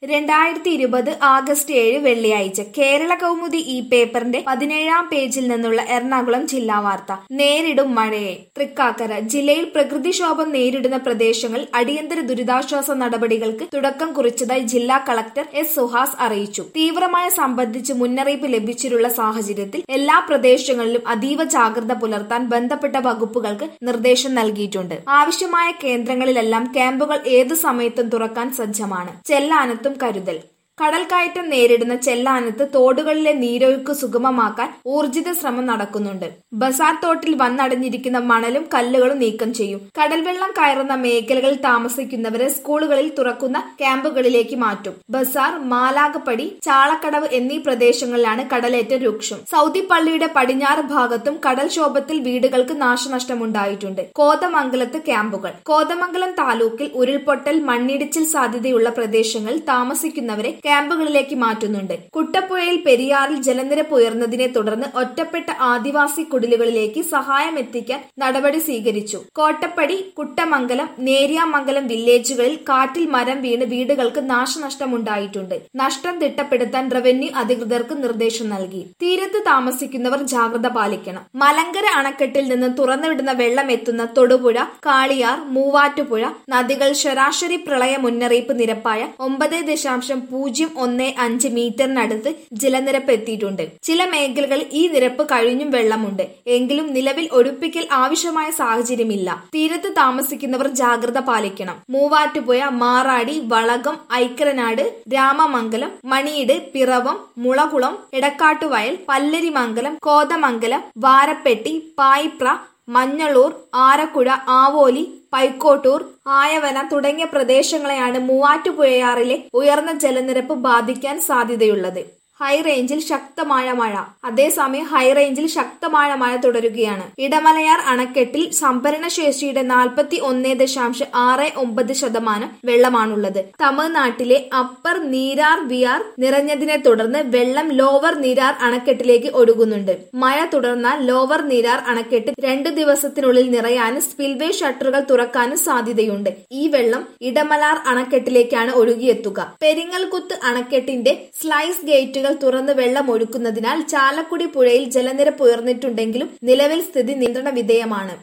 രണ്ടായിരത്തി ഇരുപത് ആഗസ്റ്റ് ഏഴ് വെള്ളിയാഴ്ച കേരള കൗമുദി ഈ പേപ്പറിന്റെ പതിനേഴാം പേജിൽ നിന്നുള്ള എറണാകുളം ജില്ലാ വാർത്ത നേരിടും മഴയെ തൃക്കാക്കര ജില്ലയിൽ പ്രകൃതിക്ഷോഭം നേരിടുന്ന പ്രദേശങ്ങളിൽ അടിയന്തര ദുരിതാശ്വാസ നടപടികൾക്ക് തുടക്കം കുറിച്ചതായി ജില്ലാ കളക്ടർ എസ് സുഹാസ് അറിയിച്ചു തീവ്രമായ സംബന്ധിച്ച് മുന്നറിയിപ്പ് ലഭിച്ചിട്ടുള്ള സാഹചര്യത്തിൽ എല്ലാ പ്രദേശങ്ങളിലും അതീവ ജാഗ്രത പുലർത്താൻ ബന്ധപ്പെട്ട വകുപ്പുകൾക്ക് നിർദ്ദേശം നൽകിയിട്ടുണ്ട് ആവശ്യമായ കേന്ദ്രങ്ങളിലെല്ലാം ക്യാമ്പുകൾ ഏതു സമയത്തും തുറക്കാൻ സജ്ജമാണ് ചെല്ലാനത്തും കരുതൽ കടൽക്കയറ്റം നേരിടുന്ന ചെല്ലാനത്ത് തോടുകളിലെ നീരൊഴുക്ക് സുഗമമാക്കാൻ ഊർജിത ശ്രമം നടക്കുന്നുണ്ട് ബസാർ തോട്ടിൽ വന്നടഞ്ഞിരിക്കുന്ന മണലും കല്ലുകളും നീക്കം ചെയ്യും കടൽവെള്ളം കയറുന്ന മേഖലകളിൽ താമസിക്കുന്നവരെ സ്കൂളുകളിൽ തുറക്കുന്ന ക്യാമ്പുകളിലേക്ക് മാറ്റും ബസാർ മാലാകപ്പടി ചാളക്കടവ് എന്നീ പ്രദേശങ്ങളിലാണ് കടലേറ്റം രൂക്ഷം സൗദി പള്ളിയുടെ പടിഞ്ഞാറ് ഭാഗത്തും കടൽക്ഷോഭത്തിൽ വീടുകൾക്ക് നാശനഷ്ടമുണ്ടായിട്ടുണ്ട് കോതമംഗലത്ത് ക്യാമ്പുകൾ കോതമംഗലം താലൂക്കിൽ ഉരുൾപൊട്ടൽ മണ്ണിടിച്ചിൽ സാധ്യതയുള്ള പ്രദേശങ്ങളിൽ താമസിക്കുന്നവരെ ക്യാമ്പുകളിലേക്ക് മാറ്റുന്നുണ്ട് കുട്ടപ്പുഴയിൽ പെരിയാറിൽ ജലനിരപ്പ് ഉയർന്നതിനെ തുടർന്ന് ഒറ്റപ്പെട്ട ആദിവാസി കുടിലുകളിലേക്ക് സഹായം എത്തിക്കാൻ നടപടി സ്വീകരിച്ചു കോട്ടപ്പടി കുട്ടമംഗലം നേര്യാമംഗലം വില്ലേജുകളിൽ കാറ്റിൽ മരം വീണ് വീടുകൾക്ക് നാശനഷ്ടമുണ്ടായിട്ടുണ്ട് നഷ്ടം തിട്ടപ്പെടുത്താൻ റവന്യൂ അധികൃതർക്ക് നിർദ്ദേശം നൽകി തീരത്ത് താമസിക്കുന്നവർ ജാഗ്രത പാലിക്കണം മലങ്കര അണക്കെട്ടിൽ നിന്ന് തുറന്നുവിടുന്ന വെള്ളം എത്തുന്ന തൊടുപുഴ കാളിയാർ മൂവാറ്റുപുഴ നദികൾ ശരാശരി പ്രളയ മുന്നറിയിപ്പ് നിരപ്പായ ഒമ്പത് ദശാംശം പൂജ്യം ഒന്ന് അഞ്ച് മീറ്ററിനടുത്ത് ജലനിരപ്പ് എത്തിയിട്ടുണ്ട് ചില മേഖലകളിൽ ഈ നിരപ്പ് കഴിഞ്ഞും വെള്ളമുണ്ട് എങ്കിലും നിലവിൽ ഒഴിപ്പിക്കൽ ആവശ്യമായ സാഹചര്യമില്ല തീരത്ത് താമസിക്കുന്നവർ ജാഗ്രത പാലിക്കണം മൂവാറ്റുപുഴ മാറാടി വളകം ഐക്കരനാട് രാമമംഗലം മണിയിട് പിറവം മുളകുളം എടക്കാട്ടുവയൽ പല്ലരിമംഗലം കോതമംഗലം വാരപ്പെട്ടി പായിപ്ര മഞ്ഞളൂർ ആരക്കുഴ ആവോലി പൈക്കോട്ടൂർ ആയവന തുടങ്ങിയ പ്രദേശങ്ങളെയാണ് മൂവാറ്റുപുഴയാറിലെ ഉയർന്ന ജലനിരപ്പ് ബാധിക്കാൻ സാധ്യതയുള്ളത് ഹൈറേഞ്ചിൽ ശക്തമായ മഴ അതേസമയം ഹൈറേഞ്ചിൽ ശക്തമായ മഴ തുടരുകയാണ് ഇടമലയാർ അണക്കെട്ടിൽ സംഭരണശേഷിയുടെ നാൽപ്പത്തി ഒന്ന് ദശാംശം ആറ് ഒമ്പത് ശതമാനം വെള്ളമാണുള്ളത് തമിഴ്നാട്ടിലെ അപ്പർ നീരാർ വിയാർ നിറഞ്ഞതിനെ തുടർന്ന് വെള്ളം ലോവർ നീരാർ അണക്കെട്ടിലേക്ക് ഒഴുകുന്നുണ്ട് മഴ തുടർന്നാൽ ലോവർ നീരാർ അണക്കെട്ട് രണ്ടു ദിവസത്തിനുള്ളിൽ നിറയാനും സ്പിൽവേ ഷട്ടറുകൾ തുറക്കാനും സാധ്യതയുണ്ട് ഈ വെള്ളം ഇടമലാർ അണക്കെട്ടിലേക്കാണ് ഒഴുകിയെത്തുക പെരിങ്ങൽകുത്ത് അണക്കെട്ടിന്റെ സ്ലൈസ് ഗേറ്റുകൾ തുറന്ന് വെള്ളം ഒഴുക്കുന്നതിനാൽ ചാലക്കുടി പുഴയിൽ ജലനിരപ്പ് ഉയർന്നിട്ടുണ്ടെങ്കിലും നിലവിൽ സ്ഥിതി നിയന്ത്രണ വിധേയമാണ്